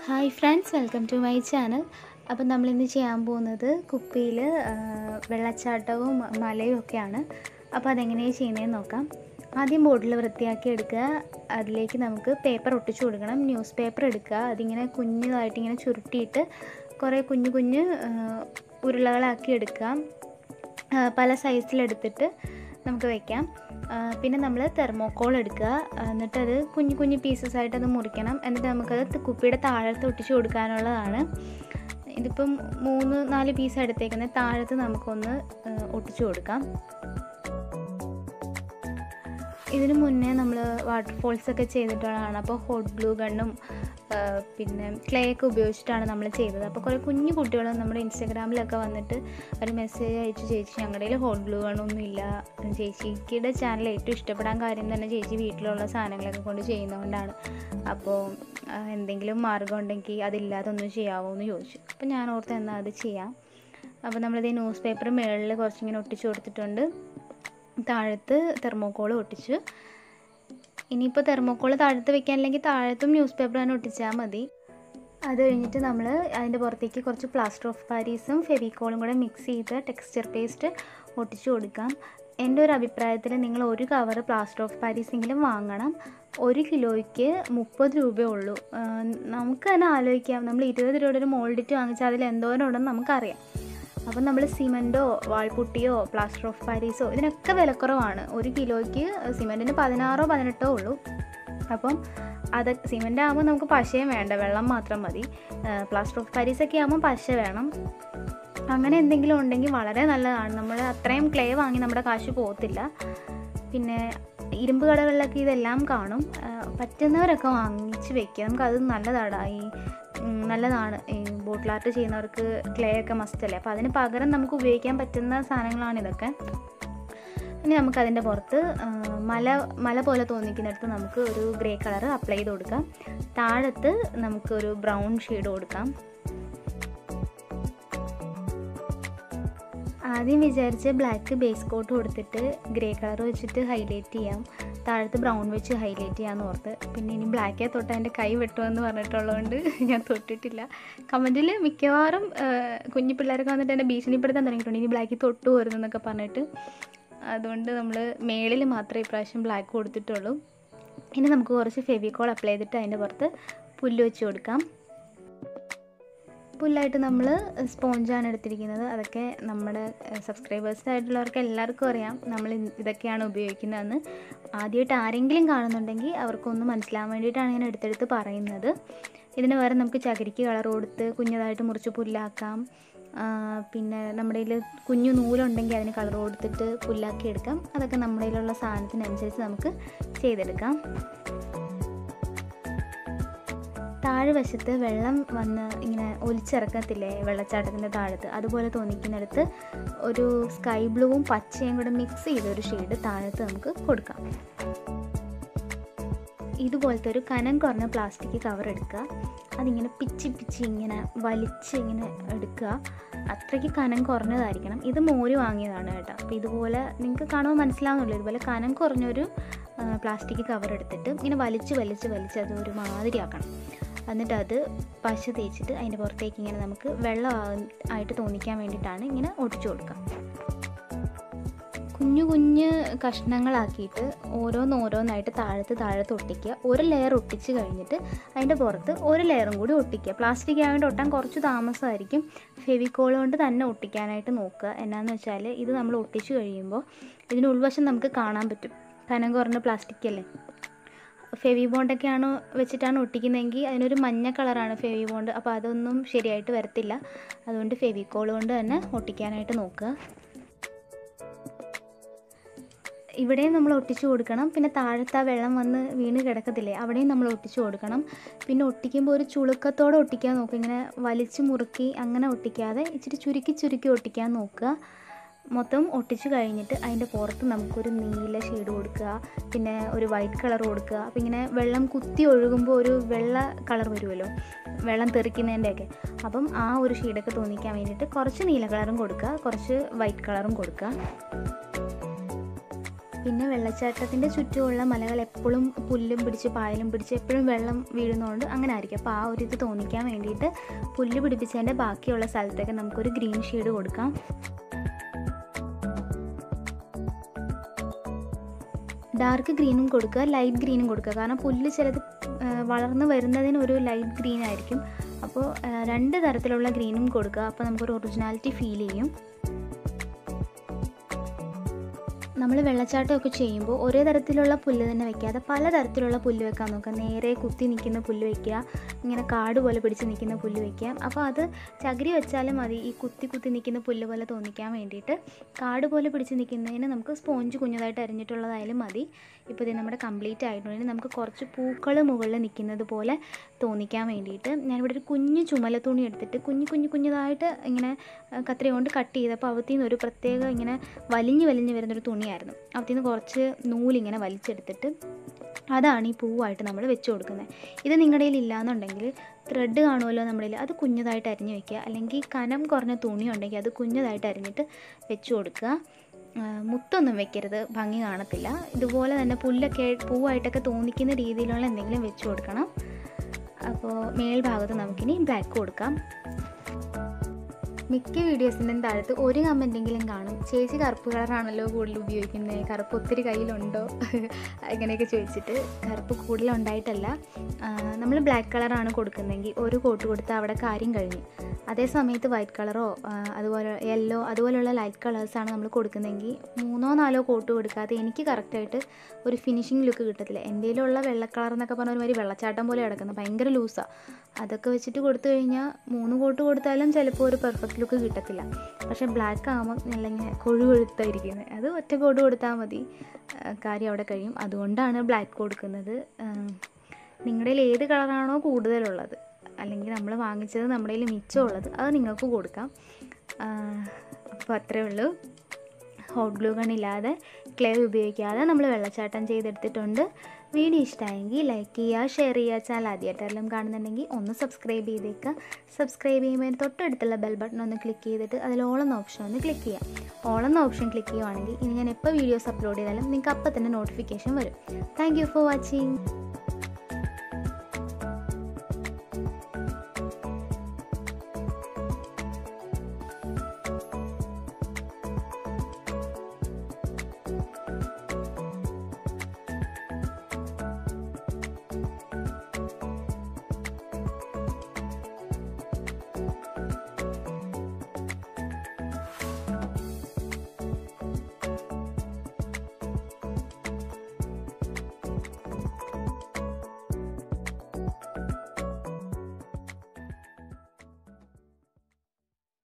hi friends welcome to my channel അപ്പം നമ്മളിന്ന് ചെയ്യാൻ പോകുന്നത് കുപ്പിയിൽ വെള്ളച്ചാട്ടവും മലയും ഒക്കെയാണ് അപ്പോൾ അതെങ്ങനെയാണ് ചെയ്യുന്നതെന്ന് നോക്കാം ആദ്യം ബോട്ടിൽ വൃത്തിയാക്കി എടുക്കുക അതിലേക്ക് നമുക്ക് പേപ്പർ ഒട്ടിച്ചു കൊടുക്കണം ന്യൂസ് പേപ്പർ എടുക്കുക അതിങ്ങനെ കുഞ്ഞതായിട്ട് ഇങ്ങനെ ചുരുട്ടിയിട്ട് കുറേ കുഞ്ഞു കുഞ്ഞ് ആ, ഉരുളകളാക്കി എടുക്കുക ആ, പല സൈസിലെടുത്തിട്ട് നമുക്ക് വയ്ക്കാം ആ, പിന്നെ നമ്മൾ തെർമോക്കോൾ എടുക്കുക ആ, എന്നിട്ട് അത് കുഞ്ഞു കുഞ്ഞു പീസസ് ആയിട്ട് അത് മുറിക്കണം എന്നിട്ട് നമുക്കത് ത- കുപ്പിയുടെ താഴത്ത് ഒട്ടിച്ച് കൊടുക്കാനുള്ളതാണ് ഇതിപ്പം മൂന്ന് നാല് പീസ് എടുത്തേക്കുന്നത് താഴത്ത് നമുക്കൊന്ന് ആ, ഒട്ടിച്ചു കൊടുക്കാം ഇതിന് മുന്നേ നമ്മൾ വാട്ടർഫോൾസ് ഒക്കെ ചെയ്തിട്ടുള്ളതാണ് അപ്പോൾ ഹോട്ട് ഗ്ലൂ ഗണ്ണും ആ, പിന്നെ ക്ലേ ഒക്കെ ഉപയോഗിച്ചിട്ടാണ് നമ്മൾ ചെയ്തത് അപ്പോൾ കുറേ കുഞ്ഞു കുട്ടികൾ നമ്മുടെ ഇൻസ്റ്റാഗ്രാമിലൊക്കെ വന്നിട്ട് ഒരു മെസ്സേജ് അയച്ചു ചേച്ചി ഞങ്ങളുടെ കയ്യിൽ ഹോട്ട് ഗ്ലൂ ഗണ്ണൊന്നും ഇല്ല ചേച്ചിയുടെ ചാനൽ ഏറ്റവും ഇഷ്ടപ്പെടാൻ കാര്യം തന്നെ ചേച്ചി വീട്ടിലുള്ള സാധനങ്ങളൊക്കെ കൊണ്ട് ചെയ്യുന്നതുകൊണ്ടാണ് അപ്പോൾ ആ, എന്തെങ്കിലും മാർഗം ഉണ്ടെങ്കിൽ അതില്ലാതെ ഒന്ന് ചെയ്യാമോ എന്ന് ചോദിച്ചു അപ്പോൾ ഞാൻ ഓർത്ത് എന്നാൽ അത് ചെയ്യാം അപ്പോൾ നമ്മളിത് ന്യൂസ് പേപ്പർ മുകളിൽ കുറച്ചിങ്ങനെ ഒട്ടിച്ചു കൊടുത്തിട്ടുണ്ട് താഴത്ത് തെർമോക്കോൾ ഒട്ടിച്ചു ഇനിയിപ്പോൾ തെർമോക്കോൾ താഴത്ത് വെക്കാനില്ലെങ്കിൽ താഴത്തും ന്യൂസ് പേപ്പർ തന്നെ ഒട്ടിച്ചാൽ മതി അത് കഴിഞ്ഞിട്ട് നമ്മൾ അതിൻ്റെ പുറത്തേക്ക് കുറച്ച് പ്ലാസ്റ്റർ ഓഫ് പാരീസും ഫെവിക്കോളും കൂടെ മിക്സ് ചെയ്ത് ടെക്സ്ചർ പേസ്റ്റ് ഒട്ടിച്ചു കൊടുക്കാം എൻ്റെ ഒരു അഭിപ്രായത്തിൽ നിങ്ങൾ ഒരു കവർ പ്ലാസ്റ്റർ ഓഫ് പാരീസ് എങ്കിലും വാങ്ങണം ഒരു കിലോയ്ക്ക് മുപ്പത് രൂപയേ ഉള്ളൂ ആ, നമുക്ക് തന്നെ ആലോചിക്കാം നമ്മൾ ഇരുപത് രൂപയുടെ ഒരു മോൾഡിറ്റ് വാങ്ങിച്ചാൽ അതിൽ എന്തോരം ഉണ്ടെന്ന് നമുക്കറിയാം അപ്പം നമ്മൾ സിമൻറ്റോ വാൾപുട്ടിയോ പ്ലാസ്റ്റർ ഓഫ് പാരീസോ ഇതിനൊക്കെ വിലക്കുറവാണ് ഒരു കിലോയ്ക്ക് സിമൻറ്റിന് പതിനാറോ പതിനെട്ടോ ഉള്ളൂ അപ്പം അത് സിമൻ്റ് ആകുമ്പോൾ നമുക്ക് പശയും വേണ്ട വെള്ളം മാത്രം മതി പ്ലാസ്റ്റർ ഓഫ് പാരീസ് ഒക്കെ ആകുമ്പോൾ പശ വേണം അങ്ങനെ എന്തെങ്കിലും ഉണ്ടെങ്കിൽ വളരെ നല്ലതാണ് നമ്മൾ അത്രയും ക്ലേ വാങ്ങി നമ്മുടെ കാശ് പോകത്തില്ല പിന്നെ ഇരുമ്പ് കടകളിലൊക്കെ ഇതെല്ലാം കാണും ആ, പറ്റുന്നവരൊക്കെ വാങ്ങിച്ച് വെക്കുക നമുക്കത് നല്ലതാണ് ഈ ഉം, നല്ലതാണ് ഈ ബോട്ടിൽ ആർട്ട് ചെയ്യുന്നവർക്ക് ക്ലേ ഒക്കെ മസ്റ്റ് അല്ലേ അപ്പോൾ അതിന് പകരം നമുക്ക് ഉപയോഗിക്കാൻ പറ്റുന്ന സാധനങ്ങളാണ് ഇതൊക്കെ ഇനി നമുക്ക് അതിൻ്റെ പുറത്ത് ആ, മല മല പോലെ തോന്നിക്കുന്നിടത്ത് നമുക്ക് ഒരു ഗ്രേ കളർ അപ്ലൈ ചെയ്ത് കൊടുക്കാം താഴത്ത് നമുക്കൊരു ബ്രൗൺ ഷെയ്ഡ് കൊടുക്കാം ആദ്യം വിചാരിച്ച് ബ്ലാക്ക് ബേസ് കോട്ട് കൊടുത്തിട്ട് ഗ്രേ കളർ വെച്ചിട്ട് ഹൈലൈറ്റ് ചെയ്യാം താഴത്ത് ബ്രൗൺ വെച്ച് ഹൈലൈറ്റ് ചെയ്യാമെന്ന് ഓർത്ത് പിന്നെ ഇനി ബ്ലാക്കേ തൊട്ട് എൻ്റെ കൈ വെട്ടുമെന്ന് പറഞ്ഞിട്ടുള്ളതുകൊണ്ട് ഞാൻ തൊട്ടിട്ടില്ല കമൻറ്റിൽ മിക്കവാറും ആ, കുഞ്ഞു പിള്ളേരൊക്കെ വന്നിട്ട് എന്നെ ഭീഷണിപ്പെടുത്താൻ തുടങ്ങിയിട്ടുണ്ട് ഇനി ബ്ലാക്കിൽ തൊട്ട് പോരുന്നു എന്നൊക്കെ പറഞ്ഞിട്ട് അതുകൊണ്ട് നമ്മൾ മേളിൽ മാത്രമേ ഇപ്രാവശ്യം ബ്ലാക്ക് കൊടുത്തിട്ടുള്ളൂ ഇനി നമുക്ക് കുറച്ച് ഫെവിക്കോൾ അപ്ലൈ ചെയ്തിട്ട് അതിൻ്റെ പുറത്ത് പുല്ല് വെച്ച് കൊടുക്കാം പുല്ലായിട്ട് നമ്മൾ സ്പോഞ്ചാണ് എടുത്തിരിക്കുന്നത് അതൊക്കെ നമ്മുടെ സബ്സ്ക്രൈബേഴ്സ് ആയിട്ടുള്ളവർക്ക് എല്ലാവർക്കും അറിയാം നമ്മൾ ഇതൊക്കെയാണ് ഉപയോഗിക്കുന്നതെന്ന് ആദ്യമായിട്ട് ആരെങ്കിലും കാണുന്നുണ്ടെങ്കിൽ അവർക്കൊന്ന് മനസ്സിലാവാൻ വേണ്ടിയിട്ടാണ് ഞാൻ എടുത്തെടുത്ത് പറയുന്നത് ഇതിന് വേറെ നമുക്ക് ചകിരിക്ക് കളർ കൊടുത്ത് കുഞ്ഞതായിട്ട് മുറിച്ച് പുല്ലാക്കാം ആ, പിന്നെ നമ്മുടെ കയ്യിൽ കുഞ്ഞു നൂലുണ്ടെങ്കിൽ അതിന് കളർ കൊടുത്തിട്ട് പുല്ലാക്കി എടുക്കാം അതൊക്കെ നമ്മുടെ കയ്യിലുള്ള സാധനത്തിനനുസരിച്ച് നമുക്ക് ചെയ്തെടുക്കാം താഴെ വശത്ത് വെള്ളം വന്ന് ഇങ്ങനെ ഒലിച്ചിറക്കത്തില്ലേ വെള്ളച്ചാട്ടത്തിൻ്റെ താഴത്ത് അതുപോലെ തോന്നിക്കുന്നിടത്ത് ഒരു സ്കൈ ബ്ലൂവും പച്ചയും കൂടെ മിക്സ് ചെയ്ത ഒരു ഷെയ്ഡ് താഴത്ത് നമുക്ക് കൊടുക്കാം ഇതുപോലത്തെ ഒരു കനം കുറഞ്ഞ പ്ലാസ്റ്റിക് കവർ എടുക്കുക അതിങ്ങനെ പിച്ചി പിച്ചി ഇങ്ങനെ വലിച്ച് ഇങ്ങനെ എടുക്കുക അത്രയ്ക്ക് കനം കുറഞ്ഞതായിരിക്കണം ഇത് മോര് വാങ്ങിയതാണ് കേട്ടോ അപ്പോൾ ഇതുപോലെ നിങ്ങൾക്ക് കാണുമ്പോൾ മനസ്സിലാവുന്നുള്ളൂ ഇതുപോലെ കനം കുറഞ്ഞൊരു പ്ലാസ്റ്റിക് കവർ എടുത്തിട്ട് ഇങ്ങനെ വലിച്ച് വലിച്ച് വലിച്ച് അത് ഒരു മാതിരി ആക്കണം എന്നിട്ട് അത് പശ തേച്ചിട്ട് അതിൻ്റെ പുറത്തേക്ക് ഇങ്ങനെ നമുക്ക് വെള്ളം ആ- ആയിട്ട് തോന്നിക്കാൻ വേണ്ടിയിട്ടാണ് ഇങ്ങനെ ഒട്ടിച്ചു കൊടുക്കുക കുഞ്ഞു കുഞ്ഞ് കഷ്ണങ്ങളാക്കിയിട്ട് ഓരോന്നോരോന്നായിട്ട് താഴത്ത് താഴത്ത് ഒട്ടിക്കുക ഒരു ലെയർ ഒട്ടിച്ച് കഴിഞ്ഞിട്ട് അതിൻ്റെ പുറത്ത് ഒരു ലെയറും കൂടി ഒട്ടിക്കുക പ്ലാസ്റ്റിക് ആയതുകൊണ്ട് ഒട്ടാൻ കുറച്ച് താമസമായിരിക്കും ഫെവിക്കോൾ കൊണ്ട് തന്നെ ഒട്ടിക്കാനായിട്ട് നോക്കുക എന്നാന്ന് വെച്ചാൽ ഇത് നമ്മൾ ഒട്ടിച്ച് കഴിയുമ്പോൾ ഇതിന് ഉൾവശം നമുക്ക് കാണാൻ പറ്റും കനം കുറഞ്ഞ പ്ലാസ്റ്റിക് അല്ലേ ഫെവി ബോണ്ടൊക്കെയാണ് വെച്ചിട്ടാണ് ഒട്ടിക്കുന്നതെങ്കിൽ അതിനൊരു മഞ്ഞ കളറാണ് ഫെവി ബോണ്ട് അപ്പോൾ അതൊന്നും ശരിയായിട്ട് വരത്തില്ല അതുകൊണ്ട് ഫെവിക്കോൾ കൊണ്ട് തന്നെ ഒട്ടിക്കാനായിട്ട് നോക്കുക ഇവിടെയും നമ്മൾ ഒട്ടിച്ചു കൊടുക്കണം പിന്നെ താഴത്ത് ആ വെള്ളം വന്ന് വീണ് കിടക്കത്തില്ലേ അവിടെയും നമ്മൾ ഒട്ടിച്ചു കൊടുക്കണം പിന്നെ ഒട്ടിക്കുമ്പോൾ ഒരു ചുളുക്കത്തോടെ ഒട്ടിക്കാൻ നോക്കുക ഇങ്ങനെ വലിച്ചു മുറുക്കി അങ്ങനെ ഒട്ടിക്കാതെ ഇച്ചിരി ചുരുക്കി ചുരുക്കി ഒട്ടിക്കാൻ നോക്കുക മൊത്തം ഒട്ടിച്ചു കഴിഞ്ഞിട്ട് അതിൻ്റെ പുറത്ത് നമുക്കൊരു നീല ഷെയ്ഡ് കൊടുക്കുക പിന്നെ ഒരു വൈറ്റ് കളർ കൊടുക്കുക അപ്പോൾ ഇങ്ങനെ വെള്ളം കുത്തി ഒഴുകുമ്പോൾ ഒരു വെള്ള കളർ വരുമല്ലോ വെള്ളം തെറിക്കുന്നതിൻ്റെയൊക്കെ അപ്പം ആ ഒരു ഷെയ്ഡൊക്കെ തോന്നിക്കാൻ വേണ്ടിയിട്ട് കുറച്ച് നീല കളറും കൊടുക്കുക കുറച്ച് വൈറ്റ് കളറും കൊടുക്കുക പിന്നെ വെള്ളച്ചാട്ടത്തിൻ്റെ ചുറ്റുമുള്ള മലകൾ എപ്പോഴും പുല്ലും പിടിച്ച് പായലും പിടിച്ച് എപ്പോഴും വെള്ളം വീഴുന്നതുകൊണ്ട് അങ്ങനെ ആയിരിക്കും അപ്പോൾ ആ ഒരു ഇത് തോന്നിക്കാൻ വേണ്ടിയിട്ട് പുല്ല് പിടിപ്പിച്ചതിൻ്റെ ബാക്കിയുള്ള സ്ഥലത്തൊക്കെ നമുക്കൊരു ഗ്രീൻ ഷെയ്ഡ് കൊടുക്കാം ഡാർക്ക് ഗ്രീനും കൊടുക്കുക ലൈറ്റ് ഗ്രീനും കൊടുക്കുക കാരണം പുല്ല് ചിലത് ആ, വളർന്ന് വരുന്നതിന് ഒരു ലൈറ്റ് ഗ്രീൻ ആയിരിക്കും അപ്പോൾ ആ, രണ്ട് തരത്തിലുള്ള ഗ്രീനും കൊടുക്കുക അപ്പോൾ നമുക്കൊരു ഒറിജിനാലിറ്റി ഫീൽ ചെയ്യും നമ്മൾ വെള്ളച്ചാട്ടമൊക്കെ ചെയ്യുമ്പോൾ ഒരേ തരത്തിലുള്ള പുല്ല് തന്നെ വെക്കാതെ പല തരത്തിലുള്ള പുല്ല് വെക്കാൻ നോക്കുക നേരെ കുത്തി നിൽക്കുന്ന പുല്ല് വെക്കുക ഇങ്ങനെ കാട് പോലെ പിടിച്ച് നിൽക്കുന്ന പുല്ല് വെക്കുക അപ്പോൾ അത് ചകിരി വെച്ചാലും മതി ഈ കുത്തി കുത്തി നിൽക്കുന്ന പുല്ല് പോലെ തോന്നിക്കാൻ വേണ്ടിയിട്ട് കാട് പോലെ പിടിച്ച് നിൽക്കുന്നതിന് നമുക്ക് സ്പോഞ്ച് കുഞ്ഞതായിട്ട് അരിഞ്ഞിട്ടുള്ളതായാലും മതി ഇപ്പോൾ ഇത് നമ്മുടെ കംപ്ലീറ്റ് ആയിട്ടുണ്ടെങ്കിൽ നമുക്ക് കുറച്ച് പൂക്കൾ മുകളിൽ നിൽക്കുന്നത് പോലെ തോന്നിക്കാൻ വേണ്ടിയിട്ട് ഞാനിവിടെ ഒരു കുഞ്ഞു ചുമല തുണി എടുത്തിട്ട് കുഞ്ഞു കുഞ്ഞു കുഞ്ഞതായിട്ട് ഇങ്ങനെ ആ, കത്രിക കൊണ്ട് കട്ട് ചെയ്തപ്പോൾ അവത്തിൽ നിന്ന് ഒരു പ്രത്യേക ഇങ്ങനെ വലിഞ്ഞ് വലിഞ്ഞ് വരുന്നൊരു തുണിയായിരുന്നു അവത്തിൽ നിന്ന് കുറച്ച് നൂലിങ്ങനെ വലിച്ചെടുത്തിട്ട് അതാണ് ഈ പൂവായിട്ട് നമ്മൾ വെച്ച് കൊടുക്കുന്നത് ഇത് നിങ്ങളുടെ കയ്യിൽ ഇല്ലാന്നുണ്ടെങ്കിൽ ത്രെഡ് കാണുമല്ലോ നമ്മുടെ കയ്യിൽ അത് കുഞ്ഞതായിട്ട് അരിഞ്ഞ് വെക്കുക അല്ലെങ്കിൽ കനം കുറഞ്ഞ തുണി ഉണ്ടെങ്കിൽ അത് കുഞ്ഞതായിട്ട് അരിഞ്ഞിട്ട് വെച്ച് കൊടുക്കുക ആ, മുത്തൊന്നും വെക്കരുത് ഭംഗി കാണത്തില്ല ഇതുപോലെ തന്നെ പുല്ലൊക്കെ പൂവായിട്ടൊക്കെ തോന്നിക്കുന്ന രീതിയിലുള്ള എന്തെങ്കിലും വെച്ച് കൊടുക്കണം അപ്പോൾ മേൽഭാഗത്ത് നമുക്കിനി ബ്ലാക്ക് കൊടുക്കാം മിക്ക വീഡിയോസിൻ്റെയും താഴത്ത് ഒരു കമൻറ്റെങ്കിലും കാണും ചേച്ചി കറുപ്പ് കളറാണല്ലോ കൂടുതൽ ഉപയോഗിക്കുന്നത് കറുപ്പ് ഒത്തിരി കയ്യിലുണ്ടോ അങ്ങനെയൊക്കെ ചോദിച്ചിട്ട് കറുപ്പ് കൂടുതലുണ്ടായിട്ടല്ല നമ്മൾ ബ്ലാക്ക് കളറാണ് കൊടുക്കുന്നതെങ്കിൽ ഒരു കോട്ട് കൊടുത്താൽ അവിടെ കാര്യം കഴിഞ്ഞു അതേ സമയത്ത് വൈറ്റ് കളറോ അതുപോലെ യെല്ലോ അതുപോലെയുള്ള ലൈറ്റ് കളേഴ്സാണ് നമ്മൾ കൊടുക്കുന്നതെങ്കിൽ മൂന്നോ നാലോ കോട്ട് കൊടുക്കാതെ എനിക്ക് കറക്റ്റായിട്ട് ഒരു ഫിനിഷിങ് ലുക്ക് കിട്ടത്തില്ല എൻ്റെ കയ്യിലുള്ള വെള്ള കളർ എന്നൊക്കെ പറഞ്ഞ ഒരുമാതിരി വെള്ളച്ചാട്ടം പോലെ കിടക്കുന്നത് ഭയങ്കര ലൂസാണ് അതൊക്കെ വെച്ചിട്ട് കൊടുത്തു കഴിഞ്ഞാൽ മൂന്ന് കോട്ട് കൊടുത്താലും ചിലപ്പോൾ ഒരു പെർഫെക്റ്റ് ലുക്ക് കിട്ടത്തില്ല പക്ഷേ ബ്ലാക്ക് ആകുമ്പോൾ നല്ല ഇങ്ങനെ കൊഴു കൊഴുത്തായിരിക്കുന്നത് അത് ഒറ്റ കോട്ട് കൊടുത്താൽ മതി ആ, കാര്യം അവിടെ കഴിയും അതുകൊണ്ടാണ് ബ്ലാക്ക് കൊടുക്കുന്നത് നിങ്ങളുടെ കയ്യിൽ ഏത് കളറാണോ കൂടുതലുള്ളത് അല്ലെങ്കിൽ നമ്മൾ വാങ്ങിച്ചത് നമ്മുടെ കയ്യിൽ മിച്ചമുള്ളത് അത് നിങ്ങൾക്ക് കൊടുക്കാം അപ്പോൾ അത്രേ ഉള്ളൂ ഹോട്ട് ഗ്ലൂ ഗൺ ഇല്ലാതെ ക്ലേ ഉപയോഗിക്കാതെ നമ്മൾ വെള്ളച്ചാട്ടം ചെയ്തെടുത്തിട്ടുണ്ട് വീഡിയോ ഇഷ്ടമായെങ്കിൽ ലൈക്ക് ചെയ്യുക ഷെയർ ചെയ്യുക ചാനൽ ആദ്യമായിട്ടെല്ലാം കാണുന്നുണ്ടെങ്കിൽ ഒന്ന് സബ്സ്ക്രൈബ് ചെയ്തേക്കുക സബ്സ്ക്രൈബ് ചെയ്യുമ്പോൾ തൊട്ടടുത്തുള്ള ബെൽ ബട്ടൺ ഒന്ന് ക്ലിക്ക് ചെയ്തിട്ട് അതിൽ ഓളെന്ന ഓപ്ഷൻ ഒന്ന് ക്ലിക്ക് ചെയ്യുക ഓളെന്ന ഓപ്ഷൻ ക്ലിക്ക് ചെയ്യുവാണെങ്കിൽ ഇനി ഞാൻ എപ്പോൾ വീഡിയോസ് അപ്ലോഡ് ചെയ്താലും നിങ്ങൾക്ക് അപ്പം തന്നെ നോട്ടിഫിക്കേഷൻ വരും താങ്ക് യു ഫോർ വാച്ചിങ്